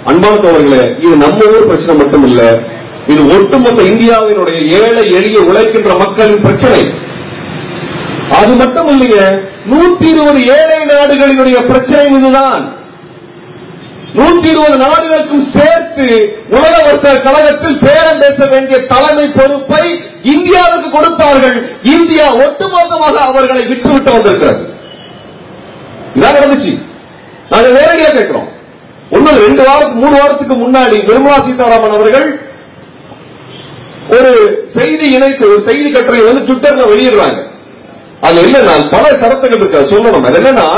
அன்பான தோழர்களே இது நம்ம ஊர் பிரச்சனை மட்டும் இல்ல இது ஒட்டுமொத்த இந்தியாவினுடைய ஏழை எளிய உழைக்கின்ற மக்களின் பிரச்சனை அது மட்டும் இல்லைங்க நூத்தி இருபது ஏழை நாடுகளினுடைய பிரச்சனை இதுதான் நூத்தி இருபது நாடுகளுக்கும் சேர்த்து உலக வர்த்தக கழகத்தில் பேரம் பேச வேண்டிய தலைமை பொறுப்பை இந்தியாவுக்கு கொடுத்தார்கள் இந்தியா ஒட்டுமொத்தமாக அவர்களை விட்டுவிட்டு வந்திருக்கிறது இதான் நடந்துச்சு நாங்க நேரடியா கேட்கிறோம் ஒண்ணு ரெண்டு வாரத்துக்கு மூணு வாரத்துக்கு முன்னாடி நிர்மலா சீதாராமன் அவர்கள் ஒரு செய்தி இணைத்து ஒரு செய்தி கட்டுரை வந்து ட்விட்டர்ல வெளியிடுறாங்க அது என்னன்னா பல சரத்துகள் இருக்கு சொல்லணும் அது என்னன்னா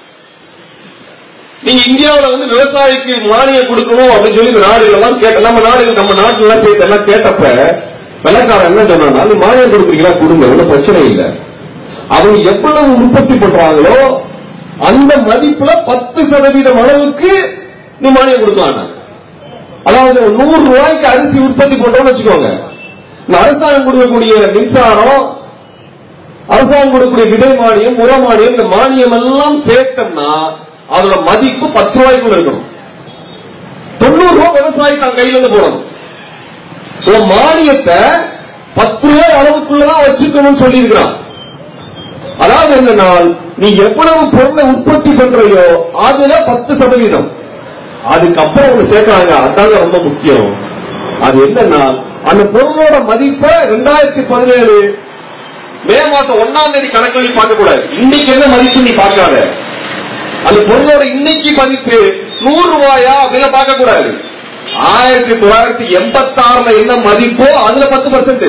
நீங்க இந்தியாவுல வந்து விவசாயிக்கு மானியம் கொடுக்கணும் அப்படின்னு சொல்லி இந்த நாடுகள் எல்லாம் கேட்ட நம்ம நாடுகள் நம்ம நாட்டுல எல்லாம் சேர்த்து எல்லாம் கேட்டப்ப வெள்ளக்காரன் என்ன சொன்னா நீ மானியம் கொடுக்குறீங்களா கொடுங்க ஒன்றும் பிரச்சனை இல்லை அவங்க எவ்வளவு உற்பத்தி பண்றாங்களோ அந்த மதிப்புல பத்து சதவீதம் அளவுக்கு நீ மானியம் கொடுக்கலாம் அதாவது ஒரு நூறு ரூபாய்க்கு அரிசி உற்பத்தி பண்றோம்னு வச்சுக்கோங்க இந்த அரசாங்கம் கொடுக்கக்கூடிய மின்சாரம் அரசாங்கம் கொடுக்கக்கூடிய விதை மானியம் உர மானியம் இந்த மானியம் எல்லாம் சேர்த்தோம்னா அதோட மதிப்பு பத்து ரூபாய்க்குள்ள இருக்கணும் தொண்ணூறு ரூபாய் விவசாயி தான் கையில இருந்து போடணும் உன் மானியத்தை பத்து ரூபாய் அளவுக்குள்ளதான் வச்சுக்கணும்னு சொல்லி இருக்கிறான் அதாவது என்னன்னா நீ எவ்வளவு பொருளை உற்பத்தி பண்றையோ அதுல பத்து சதவீதம் அதுக்கப்புறம் ஒண்ணு சேர்க்கறாங்க அதாங்க ரொம்ப முக்கியம் அது என்னன்னா அந்த பொருளோட மதிப்பை ரெண்டாயிரத்தி பதினேழு மே மாசம் ஒன்னாம் தேதி கணக்கு நீ பார்க்க கூடாது இன்னைக்கு என்ன மதிப்பு நீ பார்க்காத அந்த பொருளோட இன்னைக்கு மதிப்பு நூறு ரூபாயா அப்படின்னு பார்க்க கூடாது ஆயிரத்தி தொள்ளாயிரத்தி எண்பத்தி ஆறுல என்ன மதிப்போ அதுல பத்து பர்சன்ட்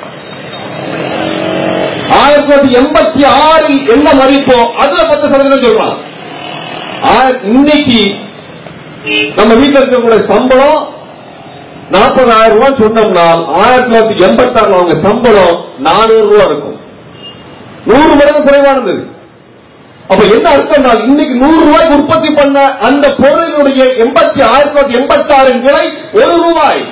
ஆயிரத்தி தொள்ளாயிரத்தி எண்பத்தி ஆறில் என்ன மதிப்போ அதுல பத்து சதவீதம் சொல்றான் ஆயிர- இன்னைக்கு நம்ம வீட்டுல இருக்கக்கூடிய சம்பளம் நாற்பதாயிரம் ரூபாய் சொன்னோம்னா ஆயிரத்தி தொள்ளாயிரத்தி எண்பத்தி ஆறுல அவங்க சம்பளம் நானூறு ரூபாய் இருக்கும் நூறு மடங்கு குறைவானது அப்ப என்ன அர்த்தம்னா இன்னைக்கு நூறு ரூபாய்க்கு உற்பத்தி பண்ண அந்த பொருளினுடைய எண்பத்தி ஆயிரத்தி தொள்ளாயிரத்தி எண்பத்தி ஆறின் விலை ஒரு ரூபாய்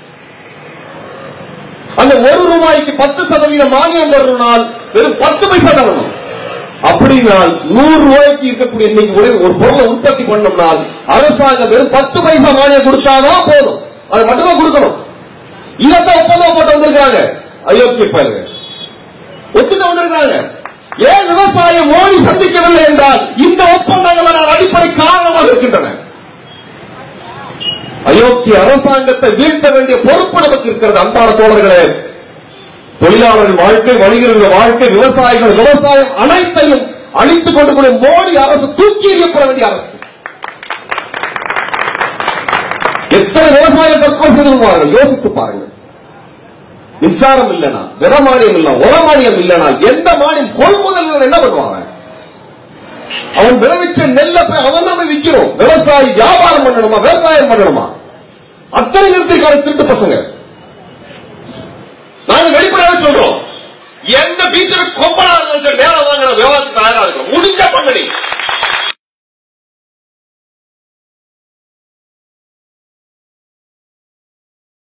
அந்த ஒரு ரூபாய்க்கு பத்து சதவீத மானியம் தரணும்னால் வெறும் பத்து பைசா தரணும் அப்படினால் நூறு ரூபாய்க்கு இருக்கக்கூடிய இன்னைக்கு ஒரு ஒரு பொருளை உற்பத்தி பண்ணோம்னால் அரசாங்கம் வெறும் பத்து பைசா மானியம் கொடுத்தாதான் போதும் அதை மட்டும்தான் கொடுக்கணும் இதைத்தான் ஒப்பந்தம் போட்டு வந்திருக்காங்க அயோக்கிய பாருங்க ஒத்துட்டு வந்திருக்காங்க ஏன் விவசாய மோடி சந்திக்கவில்லை என்றால் இந்த ஒப்பந்தங்கள் தான் அடிப்படை காரணமாக இருக்கின்றன அயோக்கிய அரசாங்கத்தை வீழ்த்த வேண்டிய பொறுப்பு நமக்கு இருக்கிறது அன்பான தோழர்களே தொழிலாளர்கள் வாழ்க்கை வணிகர்கள் வாழ்க்கை விவசாயிகள் விவசாயம் அனைத்தையும் அழித்துக் கொண்டு போய் மோடி அரசு தூக்கி எறியப்பட வேண்டிய அரசு எத்தனை விவசாயிகள் தற்கொலை செய்து கொள்வார்கள் யோசித்து பாருங்கள் மின்சாரம் இல்லனா வித மானியம் இல்ல உர மானியம் இல்லனா எந்த மானியம் கொள்முதல் என்ன பண்ணுவாங்க அவன் விளைவிச்ச நெல்லை போய் அவன் தான் போய் விக்கிறோம் விவசாயி வியாபாரம் பண்ணணுமா விவசாயம் பண்ணணுமா அத்தனை நிறுத்திருக்காங்க திருட்டு பசங்க நாங்க வெளிப்படையாக சொல்றோம் எந்த பிஜேபி கொம்பனா இருந்தாலும் சரி, நேரம் வாங்குற விவாதத்துக்கு தயாரா இருக்கிறோம் முடிஞ்ச பண்ணி